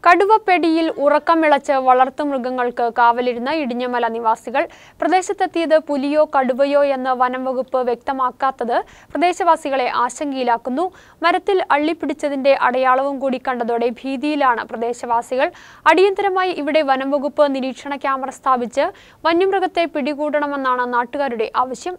കടുവപ്പെടിയിൽ ഉറക്കമിളച്ച് വളർത്തുമൃഗങ്ങൾക്ക് കാവലിരുന്ന ഇടിഞ്ഞമല നിവാസികൾ പ്രദേശത്തെത്തിയത് പുലിയോ കടുവയോ എന്ന് വനം വകുപ്പ് വ്യക്തമാക്കാത്തത് പ്രദേശവാസികളെ ആശങ്കയിലാക്കുന്നു മരത്തിൽ അള്ളിപ്പിടിച്ചതിന്റെ അടയാളവും കൂടി കണ്ടതോടെ ഭീതിയിലാണ് പ്രദേശവാസികൾ അടിയന്തരമായി ഇവിടെ വനം വകുപ്പ് നിരീക്ഷണ ക്യാമറ സ്ഥാപിച്ച് വന്യമൃഗത്തെ പിടികൂടണമെന്നാണ് നാട്ടുകാരുടെ ആവശ്യം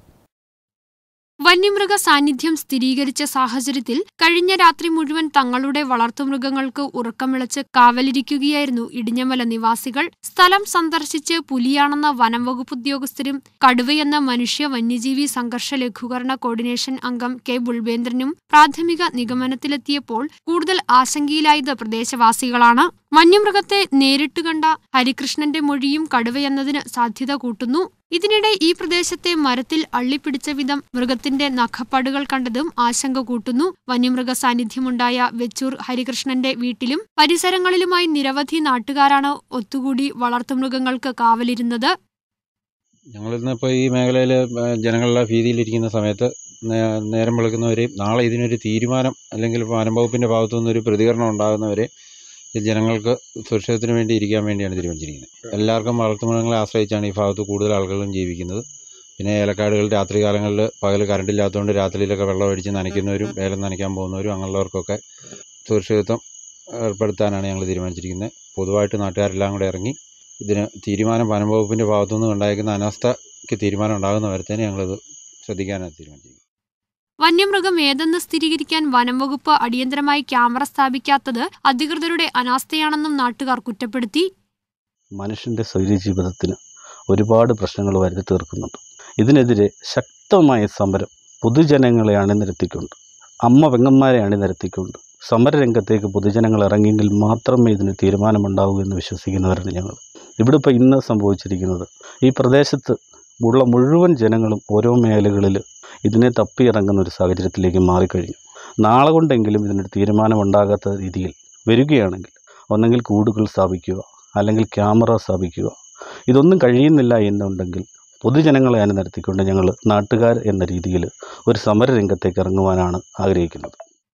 വന്യമൃഗ സാന്നിധ്യം സ്ഥിരീകരിച്ച സാഹചര്യത്തിൽ കഴിഞ്ഞ രാത്രി മുഴുവൻ തങ്ങളുടെ വളർത്തുമൃഗങ്ങൾക്ക് ഉറക്കമിളച്ച് കാവലിരിക്കുകയായിരുന്നു ഇടിഞ്ഞമല നിവാസികൾ സ്ഥലം സന്ദർശിച്ച് പുലിയാണെന്ന വനം വകുപ്പ് ഉദ്യോഗസ്ഥരും കടുവയെന്ന മനുഷ്യ വന്യജീവി സംഘർഷ ലഘൂകരണ കോർഡിനേഷൻ അംഗം കെ ബുൾബേന്ദ്രനും പ്രാഥമിക നിഗമനത്തിലെത്തിയപ്പോൾ കൂടുതൽ ആശങ്കയിലായത് പ്രദേശവാസികളാണ് വന്യമൃഗത്തെ നേരിട്ട് കണ്ട ഹരികൃഷ്ണന്റെ മൊഴിയും കടുവയെന്നതിന് സാധ്യത കൂട്ടുന്നു ഇതിനിടെ ഈ പ്രദേശത്തെ മരത്തിൽ അള്ളിപ്പിടിച്ച വിധം മൃഗത്തിന്റെ നഖപ്പാടുകൾ കണ്ടതും ആശങ്ക കൂട്ടുന്നു വന്യമൃഗ സാന്നിധ്യമുണ്ടായ വെച്ചൂർ ഹരികൃഷ്ണന്റെ വീട്ടിലും പരിസരങ്ങളിലുമായി നിരവധി നാട്ടുകാരാണ് ഒത്തുകൂടി വളർത്തുമൃഗങ്ങൾക്ക് കാവലിരുന്നത് ഞങ്ങളിന്നിപ്പോൾ ഈ മേഖലയിൽ ജനങ്ങളുടെ ഭീതിയിലിരിക്കുന്ന സമയത്ത് നേ- നേരം വെളുക്കുന്നവരെയും നാളെ ഇതിനൊരു തീരുമാനം അല്ലെങ്കിൽ വനം വകുപ്പിൻ്റെ ഭാഗത്തു നിന്നൊരു പ്രതികരണം ഉണ്ടാകുന്നവരെ ഈ ജനങ്ങൾക്ക് സുരക്ഷിതത്തിന് വേണ്ടി ഇരിക്കാൻ വേണ്ടിയാണ് തീരുമാനിച്ചിരിക്കുന്നത് എല്ലാവർക്കും വളർത്തുമൃഗങ്ങളെ ആശ്രയിച്ചാണ് ഈ ഭാഗത്ത് കൂടുതൽ ആളുകളും ജീവിക്കുന്നത് പിന്നെ ഏലക്കാടുകൾ രാത്രി കാലങ്ങളിൽ പകൽ കറണ്ടില്ലാത്തതുകൊണ്ട് രാത്രിയിലൊക്കെ വെള്ളം അടിച്ച് നനയ്ക്കുന്നവരും ഏലം നനയ്ക്കാൻ പോകുന്നവരും അങ്ങനെയുള്ളവർക്കൊക്കെ സുരക്ഷിതത്വം ഏർപ്പെടുത്താനാണ് ഞങ്ങൾ തീരുമാനിച്ചിരിക്കുന്നത് പൊതുവായിട്ട് നാട്ടുകാരെല്ലാം കൂടെ ഇറങ്ങി ഇതിന് തീരുമാനം വനം വകുപ്പിൻ്റെ ഭാഗത്തുനിന്ന് ഉണ്ടായിരിക്കുന്ന അനാസ്ഥയ്ക്ക് തീരുമാനം ഉണ്ടാകുന്ന വരത്തേന് ഞങ്ങളിത് ശ്രദ്ധിക്കാനാണ് തീരുമാനിച്ചിരിക്കുന്നത് വന്യമൃഗം ഏതെന്ന് സ്ഥിരീകരിക്കാൻ വനം വകുപ്പ് അടിയന്തരമായി ക്യാമറ സ്ഥാപിക്കാത്തത് അധികൃതരുടെ അനാസ്ഥയാണെന്നും നാട്ടുകാർ കുറ്റപ്പെടുത്തി മനുഷ്യൻ്റെ സ്വൈര്യജീവിതത്തിന് ഒരുപാട് പ്രശ്നങ്ങൾ വരുത്തി തീർക്കുന്നുണ്ട് ഇതിനെതിരെ ശക്തമായ സമരം പൊതുജനങ്ങളെ അണിനിരത്തിക്കൊണ്ട് അമ്മ പെങ്ങന്മാരെ അണിനിരത്തിക്കൊണ്ട് സമരരംഗത്തേക്ക് പൊതുജനങ്ങൾ ഇറങ്ങിയെങ്കിൽ മാത്രമേ ഇതിന് തീരുമാനമുണ്ടാവൂ എന്ന് വിശ്വസിക്കുന്നവരാണ് ഞങ്ങൾ ഇവിടെ ഇപ്പോൾ ഇന്ന് സംഭവിച്ചിരിക്കുന്നത് ഈ പ്രദേശത്ത് ഉള്ള മുഴുവൻ ജനങ്ങളും ഓരോ മേഖലകളിൽ ഇതിനെ തപ്പിയിറങ്ങുന്ന ഒരു സാഹചര്യത്തിലേക്ക് മാറിക്കഴിഞ്ഞു നാളെ കൊണ്ടെങ്കിലും ഇതിനൊരു തീരുമാനമുണ്ടാകാത്ത രീതിയിൽ വരികയാണെങ്കിൽ ഒന്നെങ്കിൽ കൂടുകൾ സ്ഥാപിക്കുക അല്ലെങ്കിൽ ക്യാമറ സ്ഥാപിക്കുക ഇതൊന്നും കഴിയുന്നില്ല എന്നുണ്ടെങ്കിൽ പൊതുജനങ്ങളെ അണിനിരത്തിക്കൊണ്ട് ഞങ്ങൾ നാട്ടുകാർ എന്ന രീതിയിൽ ഒരു സമരരംഗത്തേക്ക് ഇറങ്ങുവാനാണ് ആഗ്രഹിക്കുന്നത്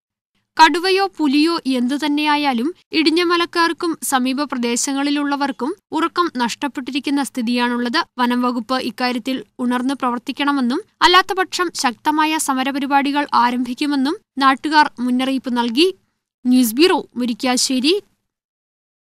കടുവയോ പുലിയോ എന്തു തന്നെയായാലും ഇടിഞ്ഞമലക്കാർക്കും സമീപ പ്രദേശങ്ങളിലുള്ളവർക്കും ഉറക്കം നഷ്ടപ്പെട്ടിരിക്കുന്ന സ്ഥിതിയാണുള്ളത് വനം വകുപ്പ് ഇക്കാര്യത്തിൽ ഉണർന്ന് പ്രവർത്തിക്കണമെന്നും അല്ലാത്തപക്ഷം ശക്തമായ സമരപരിപാടികൾ ആരംഭിക്കുമെന്നും നാട്ടുകാർ മുന്നറിയിപ്പ് നൽകി ന്യൂസ് ബ്യൂറോ മുരിക്കാശ്ശേരി